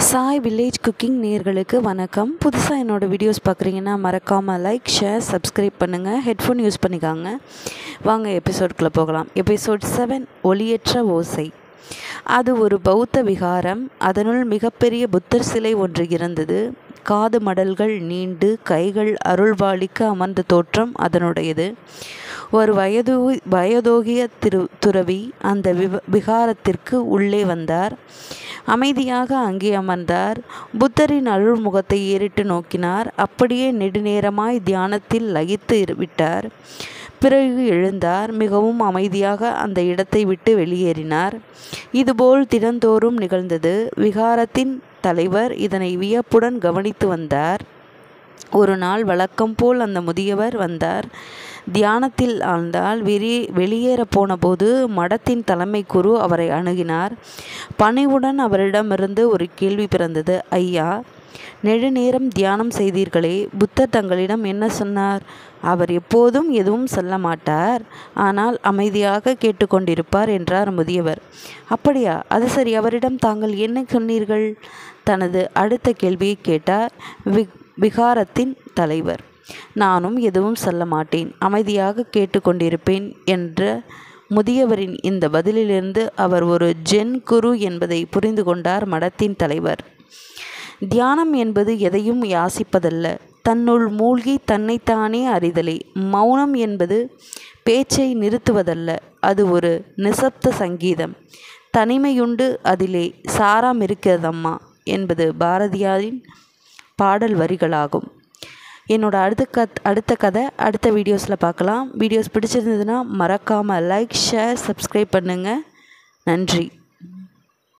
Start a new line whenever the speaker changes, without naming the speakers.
Sai village cooking நேர்களுக்கு வணக்கம் புதுசாக என்னோடய வீடியோஸ் பார்க்குறீங்கன்னா மறக்காமல் லைக் ஷேர் சப்ஸ்கிரைப் பண்ணுங்கள் ஹெட்ஃபோன் யூஸ் பண்ணிக்காங்க வாங்க எபிசோட்குள்ளே போகலாம் எபிசோட் செவன் ஒளியற்ற ஓசை அது ஒரு பௌத்த விகாரம் அதனுள் மிகப்பெரிய புத்தர் சிலை ஒன்று இருந்தது காது மடல்கள் நீண்டு கைகள் அருள்பாலிக்க அமர்ந்த தோற்றம் அதனுடையது ஒரு வயது வயதோகிய திரு துறவி அந்த விவ விகாரத்திற்கு உள்ளே வந்தார் அமைதியாக அங்கே அமர்ந்தார் புத்தரின் அருள்முகத்தை ஏறிட்டு நோக்கினார் அப்படியே நெடுநேரமாய் தியானத்தில் லயித்து விட்டார் பிறகு எழுந்தார் மிகவும் அமைதியாக அந்த இடத்தை விட்டு வெளியேறினார் இதுபோல் தினந்தோறும் நிகழ்ந்தது விகாரத்தின் தலைவர் இதனை வியப்புடன் கவனித்து வந்தார் ஒரு நாள் வழக்கம் போல் அந்த முதியவர் வந்தார் தியானத்தில் ஆழ்ந்தால் வெளியே வெளியேற போனபோது மடத்தின் தலைமை குரு அவரை அணுகினார் பணிவுடன் அவரிடமிருந்து ஒரு கேள்வி பிறந்தது ஐயா நெடுநேரம் தியானம் செய்தீர்களே புத்தர் தங்களிடம் என்ன சொன்னார் அவர் எப்போதும் எதுவும் சொல்ல மாட்டார் ஆனால் அமைதியாக கேட்டுக்கொண்டிருப்பார் என்றார் முதியவர் அப்படியா அது சரி அவரிடம் தாங்கள் என்ன சொன்னீர்கள் தனது அடுத்த கேள்வியை கேட்டார் வி விகாரத்தின் தலைவர் நானும் எதுவும் சொல்ல மாட்டேன் அமைதியாக கேட்டுக்கொண்டிருப்பேன் என்ற முதியவரின் இந்த பதிலிலிருந்து அவர் ஒரு ஜென் குரு என்பதை புரிந்து கொண்டார் மடத்தின் தலைவர் தியானம் என்பது எதையும் யாசிப்பதல்ல தன்னுள் மூழ்கி தன்னைத்தானே அறிதலே மௌனம் என்பது பேச்சை நிறுத்துவதல்ல அது ஒரு நிசப்த சங்கீதம் தனிமையுண்டு அதிலே சாரம் இருக்கிறதம்மா என்பது பாரதியாரின் பாடல் வரிகளாகும் என்னோட அடுத்த கத் அடுத்த கதை அடுத்த வீடியோஸில் பார்க்கலாம் வீடியோஸ் பிடிச்சிருந்ததுன்னா மறக்காமல் லைக் ஷேர் சப்ஸ்கிரைப் பண்ணுங்கள் நன்றி